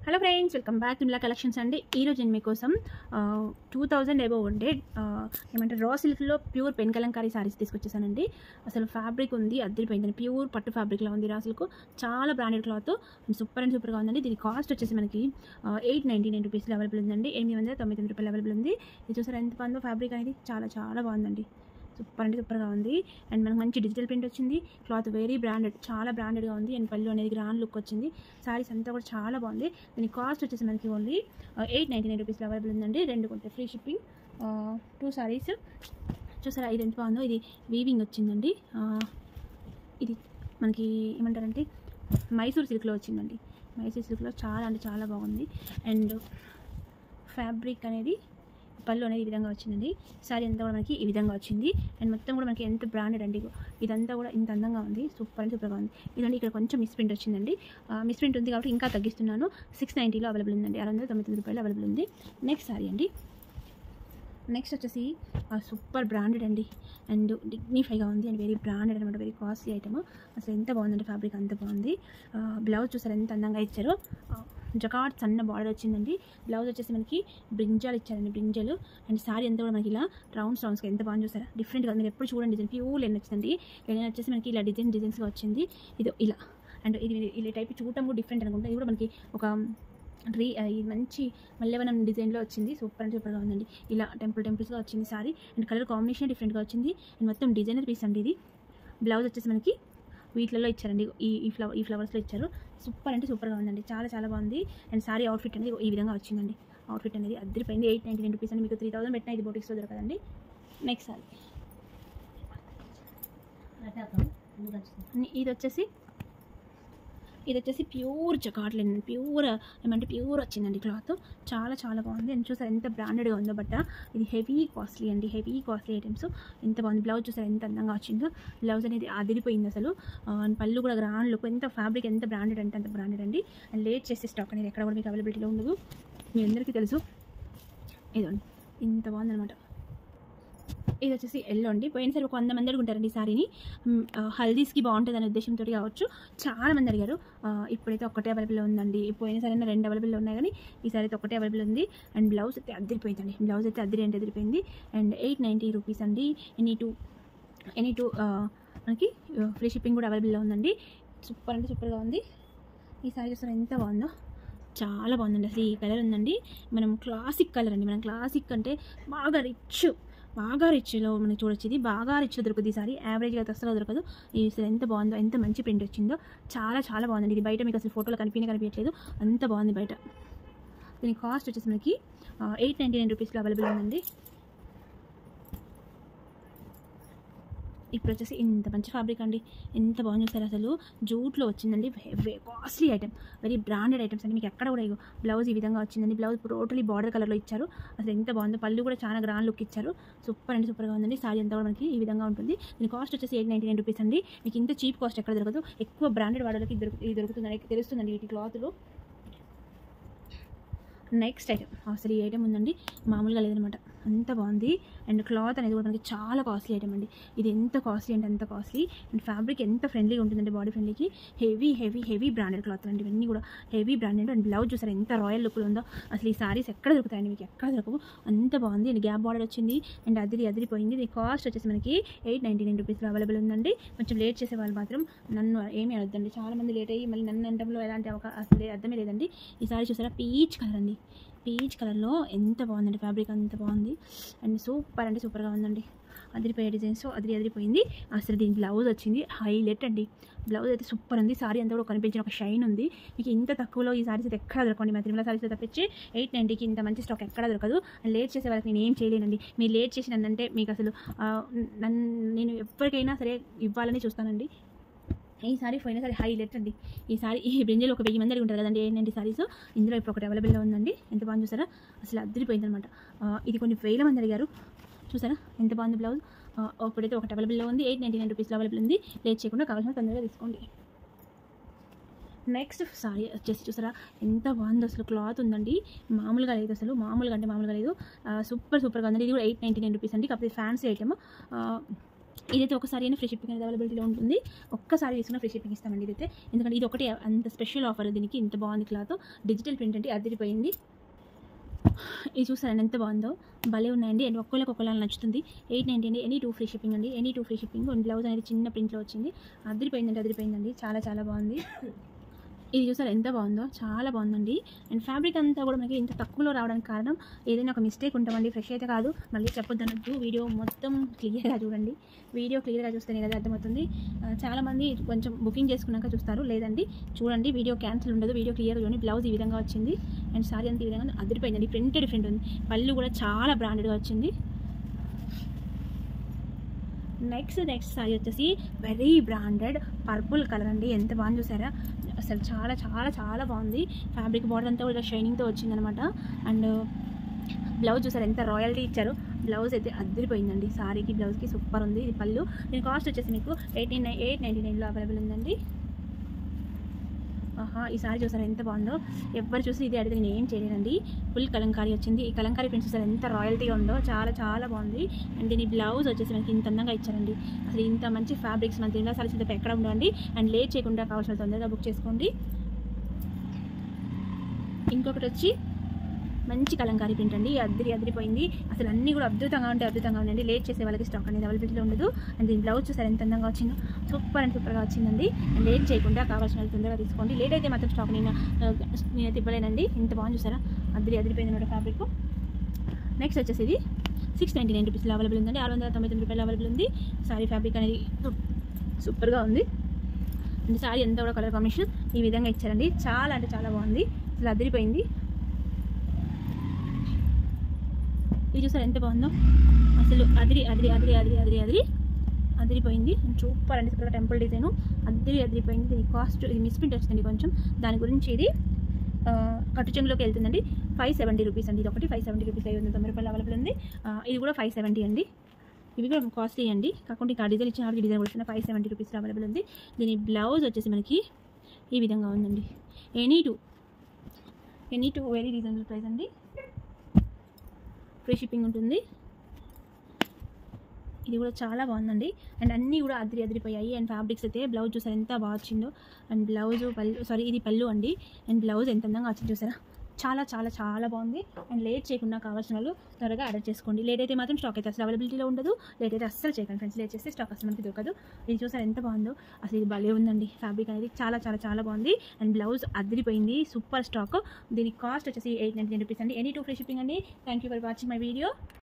hello friends welcome back Mila collections అండి ఈరోజు నేను మీకోసం టూ థౌజండ్ ఎబో ఉండే ఆ, ఏమంటారు రా సిల్క్లో ప్యూర్ పెన్ కలంకారీ సారీస్ తీసుకొచ్చేసానండి అసలు ఫ్యాబ్రిక్ ఉంది అద్దరిపోయిందని ప్యూర్ పట్టు ఫ్యాబ్రిక్లో ఉంది రా సిల్క్ చాలా బ్రాండెడ్ క్లాత్ సూపర్ అండ్ సూపర్గా ఉందండి దీని కాస్ట్ వచ్చేసి మనకి ఎయిట్ నైంటీ నైన్ రూపీస్లో అవైలబుల్ ఉందండి ఎనిమిది వందల తొమ్మిది తొమ్మిది రూపాయలు అవైలబుల్ ఉంది ఇది చూసారా ఎంత బాగుందో ఫ్యాబ్రిక్ అనేది చాలా చాలా బాగుందండి సూపర్ అంటే సూపర్గా ఉంది అండ్ మనకు మంచి డిజిటల్ ప్రింట్ వచ్చింది క్లాత్ వెరీ బ్రాండెడ్ చాలా బ్రాండెడ్గా ఉంది అండ్ పళ్ళు అనేది గ్రాండ్ లుక్ వచ్చింది సారీస్ అంతా కూడా చాలా బాగుంది దీని కాస్ట్ వచ్చేసి మనకి ఓన్లీ ఎయిట్ నైంటీ నైన్ రూపీస్లో అవైలబుల్ ఉందండి రెండు కొంటే ఫ్రీ షిప్పింగ్ టూ సారీస్ చూసారా ఇది ఎంత బాగుందో ఇది వీవింగ్ వచ్చిందండి ఆ, ఇది మనకి ఏమంటారంటే మైసూర్ సిల్క్లో వచ్చిందండి మైసూర్ సిల్క్లో చాలా అంటే చాలా బాగుంది అండ్ ఫ్యాబ్రిక్ అనేది పళ్ళు అనేది ఈ విధంగా వచ్చిందండి సారీ అంతా కూడా మనకి ఈ విధంగా వచ్చింది అండ్ మొత్తం కూడా మనకి ఎంత బ్రాండెడ్ అండి ఇగో ఇదంతా కూడా ఇంత అందంగా ఉంది సూపర్ అండ్ సూపర్గా ఉంది ఇదండి ఇక్కడ కొంచెం మిస్ ప్రింట్ వచ్చిందండి మిస్ ప్రింట్ ఉంది కాబట్టి ఇంకా తగ్గిస్తున్నాను సిక్స్ నైంటీలో అవైలబుల్ ఉందండి ఆరు వందల తొమ్మిది రూపాయలు అవైలబుల్ ఉంది నెక్స్ట్ సారీ అండి నెక్స్ట్ వచ్చేసి సూపర్ బ్రాండెడ్ అండి అండ్ డిగ్నిఫైగా ఉంది అండ్ వెరీ బ్రాండెడ్ అనమాట వెరీ కాస్ట్లీ ఐటమ్ అసలు ఎంత బాగుందండి ఫ్యాబ్రిక్ అంత బాగుంది బ్లౌజ్ చూసారు ఎంత అందంగా ఇచ్చారు జకాట్ సన్న బార్డర్ వచ్చిందండి బ్లౌజ్ వచ్చేసి మనకి బ్రింజాలు ఇచ్చారండి బ్రింజాలు అండ్ సారీ అంతా కూడా మనకి ఇలా రౌండ్స్ రౌండ్స్గా ఎంత బాగుంది చూసారా డిఫరెంట్గా మీరు ఎప్పుడు చూడండి డిజైన్ ప్యూర్ లెన్ వచ్చింది లెన్ వచ్చేసి మనకి ఇలా డిజైన్ డిజైన్స్గా వచ్చింది ఇది ఇలా అండ్ ఇది ఇలా టైప్ చూడటం కూడా డిఫరెంట్ అనుకుంటా ఇది కూడా మనకి ఒక రీ ఇది మంచి మల్లెవనం డిజైన్లో వచ్చింది సూపర్ అండ్ సూపర్గా ఉందండి ఇలా టెంపుల్ టెంపుల్స్గా వచ్చింది సారీ అండ్ కలర్ కాంబినేషన్ డిఫరెంట్గా వచ్చింది అండ్ మొత్తం డిజైనర్ పీస్ అండి ఇది బ్లౌజ్ వచ్చేసి మనకి వీటిలలో ఇచ్చారండి ఈ ఈ ఫ్లవర్ ఈ ఫ్లవర్స్లో ఇచ్చారు సూపర్ అంటే సూపర్గా ఉందండి చాలా చాలా బాగుంది అండ్ సారీ అవుట్ఫిట్ అనేది ఈ విధంగా వచ్చిందండి అవుట్ఫిట్ అనేది అద్దరిపోయింది ఎయిట్ నైంటీ నైన్ రూపీస్ అండి మీకు త్రీ థౌసండ్ పెట్టిన ఇది బోటిక్స్లో దొరకదండి నెక్స్ట్ సారీ ఇది వచ్చేసి ఇది వచ్చేసి ప్యూర్ జకాట్లెన్ ప్యూర్ ఏమంటే ప్యూర్ వచ్చిందండి క్లాత్ చాలా చాలా బాగుంది అండ్ చూసారు ఎంత బ్రాండెడ్గా ఉందో బట్ట ఇది హెవీ కాస్ట్లీ అండి హెవీ కాస్ట్లీ ఐటమ్స్ ఎంత బాగుంది బ్లౌజ్ చూసారు ఎంత అందంగా వచ్చిందో బ్లౌజ్ అనేది అదిరిపోయింది అసలు ఆ, అండ్ పళ్ళు కూడా గ్రాండ్ లుక్ ఎంత ఫ్యాబ్రిక్ ఎంత బ్రాండెడ్ అంటే అంత బ్రాండెడ్ అండి అండ్ లేట్ చేసే స్టాక్ అనేది ఎక్కడ కూడా మీకు అవైలబిలిటీలో ఉండదు మీ అందరికీ తెలుసు ఇదండి ఇంత బాగుందనమాట ఇది వచ్చేసి ఎల్లో అండి పోయినసారి ఒక వంద మంది అడుగుంటారండి ఈ సారీని మ్, ఆ, హల్దీస్కి బాగుంటుంది అనే ఉద్దేశంతో కావచ్చు చాలా మంది అడిగారు ఆ, ఇప్పుడైతే ఒకటే అవైలబుల్ ఉందండి పోయినసారి అయినా రెండు అవైలబుల్ ఉన్నాయి కానీ ఈసారి అయితే ఒకటే అవైలబుల్ ఉంది అండ్ బ్లౌజ్ అయితే అద్దరిపోయిందండి బ్లౌజ్ అయితే అద్దరి అంటే అదిరిపోయింది అండ్ ఎయిట్ నైంటీ రూపీస్ అండి ఎనీ టూ ఎనీ టూ మనకి ఫ్రీ షిప్పింగ్ కూడా అవైలబుల్లో ఉందండి సూపర్ అంటే సూపర్గా ఉంది ఈ సారీ చూస్తారు ఎంత బాగుందో చాలా బాగుందండి అసలు ఈ కలర్ ఉందండి మనం క్లాసిక్ కలర్ అండి మనం క్లాసిక్ అంటే బాగా రిచ్ బాగా రిచ్లో మనకి చూడొచ్చు ఇది బాగా రిచ్లో దొరుకుతుంది ఈ సారీ యావరేజ్గా అయితే అసలు దొరకదు ఈ అసలు ఎంత బాగుందో ఎంత మంచి ప్రింట్ వచ్చిందో చాలా చాలా బాగుందండి ఇది బయట మీకు అసలు ఫోటోలో కనిపించే కనిపించట్లేదు అంత బాగుంది బయట దీని కాస్ట్ వచ్చేసి మనకి ఎయిట్ నైంటీ నైన్ రూపీస్లో అవైలబుల్ ఉందండి ఇప్పుడు వచ్చేసి ఇంత మంచి ఫ్యాబ్రిక్ అండి ఎంత బాగుంది చూసారు అసలు జూట్లో వచ్చిందండి costly item very branded items అండి మీకు ఎక్కడ కూడా ఇగో బ్లౌజ్ ఈ విధంగా వచ్చిందండి బ్లౌజ్ టోటలీ బార్డర్ కలర్లో ఇచ్చారు అసలు ఎంత బాగుందో పళ్ళు కూడా చాలా గ్రాండ్ లుక్ ఇచ్చారు సూపర్ అండి సూపర్గా ఉందండి సారీ అంతా కూడా మనకి ఈ విధంగా ఉంటుంది దీని కాస్ట్ వచ్చేసి ఎయిట్ నైంటీ నైన్ రూపీస్ అండి మీకు ఇంత చీప్ కాస్ట్ ఎక్కడ దొరకదు ఎక్కువ బ్రాండెడ్ వాడలకి ఇది దొరుకు ఇది దొరుకుతుందని తెలుస్తుందండి వీటి క్లాత్లో నెక్స్ట్ ఐటమ్ అసలు ఈ ఐటమ్ ఉందండి మామూలుగా లేదనమాట అంత బాగుంది అండ్ క్లాత్ అనేది కూడా మనకి చాలా కాస్ట్లీ ఐటమ్ అండి ఇది ఎంత కాస్ట్లీ అంటే అంత కాస్ట్లీ అండ్ ఫ్యాబ్రిక్ ఎంత ఫ్రెండ్లీగా ఉంటుందండి బాడీ ఫ్రెండ్లీకి heavy heavy heavy branded cloth అండి ఇవన్నీ కూడా హెవీ బ్రాండెడ్ అండ్ బ్లౌజ్ చూసారు ఎంత రాయల్ లుక్లో ఉందో అసలు ఈ సారీస్ ఎక్కడ దొరుకుతాయండి మీకు ఎక్కడ దొరకవు అంత బాగుంది అండ్ గ్యాప్ బార్డర్ వచ్చింది అండ్ అదిరి అదిరిపోయింది దీని కాస్ట్ వచ్చేసి మనకి ఎయిట్ నైంటీ నైన్ రూపీస్లో అవైలబుల్ ఉందండి కొంచెం లేట్ చేసే వాళ్ళు మాత్రం నన్ను ఏమీ అడగద్దండి చాలా మంది లేట్ అయ్యి మళ్ళీ నన్ను అంటంలో ఎలాంటి అవకాశం అసలు అర్థమే లేదండి ఈ సారీ చూసారా పీచ్ కలర్ అండి పీచ్ కలర్లో ఎంత బాగుందండి ఫ్యాబ్రిక్ అంత బాగుంది అండ్ సూపర్ అంటే సూపర్గా ఉందండి అదిరిపోయే డిజైన్స్ అదిరి అదిరిపోయింది అసలు దీని బ్లౌజ్ వచ్చింది హైలైట్ అండి బ్లౌజ్ అయితే సూపర్ ఉంది సారీ అంతా కూడా కనిపించిన ఒక షైన్ ఉంది మీకు ఇంత తక్కువలో ఈ సారీస్ అయితే ఎక్కడ దొరకండి మా తిరుమల సారీస్ తప్పించి ఎయిట్ నైంటీకి ఇంత మంచి స్టాక్ ఎక్కడ దొరకదు అండ్ లేట్ చేసే వాళ్ళకి నేను ఏం చేయలేనండి మీరు లేట్ చేసి నన్నంటే మీకు అసలు ఆ, నన్ను నేను ఎవరికైనా సరే ఇవ్వాలని చూస్తానండి ఈ సారీ పోయిన సారీ హైలైట్ అండి ఈ సారీ ఈ బ్రింజల్ ఒక వెయ్యి మంది అడిగి ఉంటారు కదండి ఏంటంటే సారీస్ ఇందులో ఇప్పుడు ఒకటి అవైలబుల్లో ఉందండి ఎంత బాగుంది చూసారా అసలు అద్దరిపోయింది అనమాట ఇది కొన్ని వేల మంది అడిగారు చూసారా ఎంత బాగుంది బ్లౌజ్ ఆ, ఇప్పుడైతే ఒకటి అవైలబుల్లో ఉంది ఎయిట్ నైంటీ నైన్ రూపీస్లో అవైలబుల్ ఉంది లేట్ చేయకుండా కావాల్సిన తొందరగా తీసుకోండి నెక్స్ట్ సారీ వచ్చేసి చూసారా ఎంత బాగుందో అసలు క్లాత్ ఉందండి మామూలుగా లేదు అసలు మామూలుగా అంటే మామూలుగా లేదు ఆ, సూపర్ సూపర్గా ఉందండి ఇది కూడా ఎయిట్ నైంటీ నైన్ రూపీస్ అండి కాకపోతే ఫ్యాన్సీ ఐటమ్ ఇదైతే ఒకసారి అయినా ఫ్రీ షిప్పింగ్ అనేది అవైలబిలిటీలో ఉంటుంది ఒక్కసారి తీసుకున్న ఫ్రీ షిప్పింగ్ ఇస్తామండి ఇదైతే ఎందుకంటే ఇది ఒకటి అంత స్పెషల్ ఆఫర్ దీనికి ఇంత బాగుంది క్లాత్ డిజిటల్ ప్రింట్ అంటే అదిరిపోయింది ఇది చూసారండి ఎంత బాగుందో భలే ఉన్నాయండి అండ్ ఒక్కొక్కరికి ఒక్కొక్కలా నచ్చుతుంది ఎయిట్ నైంటీ అండి ఎనీ టూ ఫ్రీ షిప్పింగ్ అండి any two free shipping and blouse అనేది చిన్న ప్రింట్లో వచ్చింది అదిరిపోయిందండి అదిరిపోయిందండి చాలా చాలా బాగుంది ఇది చూసారు ఎంత బాగుందో చాలా బాగుందండి అండ్ ఫ్యాబ్రిక్ అంతా కూడా మనకి ఇంత తక్కువలో రావడానికి కారణం ఏదైనా ఒక మిస్టేక్ ఉంటామండి ఫ్రెష్ అయితే కాదు మళ్ళీ చెప్పొద్దన్నట్టు వీడియో మొత్తం క్లియర్గా చూడండి వీడియో క్లియర్గా చూస్తేనే కదా అర్థమవుతుంది ఆ, చాలామంది కొంచెం బుకింగ్ చేసుకున్నాక చూస్తారు లేదండి చూడండి వీడియో క్యాన్సిల్ ఉండదు వీడియో క్లియర్గా చూడండి బ్లౌజ్ ఈ విధంగా వచ్చింది అండ్ సారీ అంతా ఈ విధంగా అదిరిపోయిందండి ప్రింటెడ్ డిఫరెంట్ ఉంది పళ్ళు కూడా చాలా బ్రాండెడ్గా వచ్చింది నెక్స్ట్ నెక్స్ట్ సారీ వచ్చేసి వెరీ బ్రాండెడ్ పర్పుల్ కలర్ అండి ఎంత బాగుంది చూసారా అసలు చాలా చాలా చాలా బాగుంది ఫ్యాబ్రిక్ బార్డర్ అంతా కూడా షైనింగ్తో వచ్చిందనమాట అండ్ బ్లౌజ్ చూసారు ఎంత రాయల్టీ ఇచ్చారు బ్లౌజ్ అయితే అద్దరిపోయిందండి సారీకి బ్లౌజ్కి సూపర్ ఉంది ఇది పళ్ళు దీని కాస్ట్ వచ్చేసి మీకు ఎయిటీన్ నైన్ ఎయిట్ నైంటీ నైన్లో అవైలబుల్ ఉందండి ఆహా ఈ సారీ చూసారు ఎంత బాగుందో ఎవరు చూసి ఇది అడిగితే నేను ఏం చేయలేనండి ఫుల్ కలంకారీ వచ్చింది ఈ కలంకారీ ప్రింట్స్ చూసారు ఎంత రాయల్టీగా ఉందో చాలా చాలా బాగుంది అండ్ దీని బ్లౌజ్ వచ్చేసి మనకి ఇంత అందంగా ఇచ్చారండి అసలు ఇంత మంచి ఫ్యాబ్రిక్స్ మన తిరుమల సారీస్ ఇంత ఎక్కడ ఉండవండి అండ్ లేట్ చేయకుండా కావాల్సిన తొందరగా బుక్ చేసుకోండి ఇంకొకటి వచ్చి మంచి కలంకారీ ప్రింట్ అండి అద్దరి అదిరిపోయింది అసలు అన్నీ కూడా అద్భుతంగా ఉంటే అద్భుతంగా ఉండండి లేట్ చేసే వాళ్ళకి స్టాక్ అనేది అవైలబిలిటీలో ఉండదు అండ్ దీని బ్లౌజ్ చూసారు ఎంత అందంగా వచ్చిందో సూపర్ అండ్ సూపర్గా వచ్చిందండి అండ్ లేట్ చేయకుండా కావాల్సిన వాళ్ళు తొందరగా తీసుకోండి లేట్ అయితే మాత్రం స్టాక్ నేను ఆ, నేనైతే ఇవ్వలేనండి ఇంత బాగుంది చూసారా అద్దరి అదిరిపోయింది అనమాట ఫ్యాబ్రిక్ నెక్స్ట్ వచ్చేసి ఇది సిక్స్ నైంటీ నైన్ రూపీస్లో అవైలబుల్ ఉందండి ఆరు వందల తొంభై తొమ్మిది రూపాయలు అవైలబుల్ ఉంది సారీ ఫ్యాబ్రిక్ అనేది సూపర్గా ఉంది అండ్ సారీ ఎంత కూడా కలర్ కాంబినేషన్ ఈ విధంగా ఇచ్చారండి చాలా అంటే చాలా బాగుంది అసలు అదిరిపోయింది ఇది చూసారు ఎంత బాగుందో అసలు అదిరి అదిరి అదిరి అదిరి అదిరి అదిరి అదిరిపోయింది సూపర్ అండి సూపర్ టెంపుల్ డిజైన్ అదిరి అదిరిపోయింది దీని కాస్ట్ ఇది మిస్ప్రింట్ వచ్చిందండి కొంచెం దాని గురించి ఇది ఆ, కట్టు చెంగులోకి వెళ్తుందండి ఫైవ్ సెవెంటీ రూపీస్ అండి ఇది ఒకటి ఫైవ్ సెవెంటీ రూపీస్ ఐదు వందల తొంభై రూపాయలు అవైలబుల్ ఉంది ఆ, ఇది కూడా ఫైవ్ సెవెంటీ అండి ఇవి కూడా కాస్ట్లీ అండి కాకుండా ఇంకా డిజైన్ ఇచ్చిన వాటికి డిజైన్ కూడా ఫైవ్ సెవెంటీ రూపీస్ అవైలబుల్ ఉంది దీని బ్లౌజ్ వచ్చేసి మనకి ఈ విధంగా ఉందండి any two any two very reasonable price అండి ఫ్రీ షిప్పింగ్ ఉంటుంది ఇది కూడా చాలా బాగుందండి అండ్ అన్నీ కూడా అదిరి అదిరిపోయాయి అండ్ ఫ్యాబ్రిక్స్ అయితే బ్లౌజ్ చూసారు ఎంత బాగా వచ్చిందో అండ్ బ్లౌజ్ పళ్ళు సారీ ఇది పళ్ళు అండి అండ్ బ్లౌజ్ ఎంత అందంగా వచ్చింది చూసారా చాలా చాలా చాలా బాగుంది అండ్ లేట్ చేయకుండా కావాల్సిన వాళ్ళు త్వరగా ఆర్డర్ చేసుకోండి లేట్ అయితే మాత్రం స్టాక్ అయితే అసలు అవైలబిలిటీలో ఉండదు లేట్ అయితే అస్సలు చేయకండి ఫ్రెండ్స్ లేట్ చేస్తే స్టాక్ అసలు మనకి దొరకదు ఇది చూసారు ఎంత బాగుందో అసలు ఇది భలే ఉందండి ఫ్యాబ్రిక్ అనేది చాలా చాలా చాలా బాగుంది అండ్ బ్లౌజ్ అదిరిపోయింది సూపర్ స్టాక్ దీని కాస్ట్ వచ్చేసి ఎయిట్ నైంటీ రూపీస్ అండి ఎనీ టూ ఫ్రీ షిప్పింగ్ అండి thank you for watching my video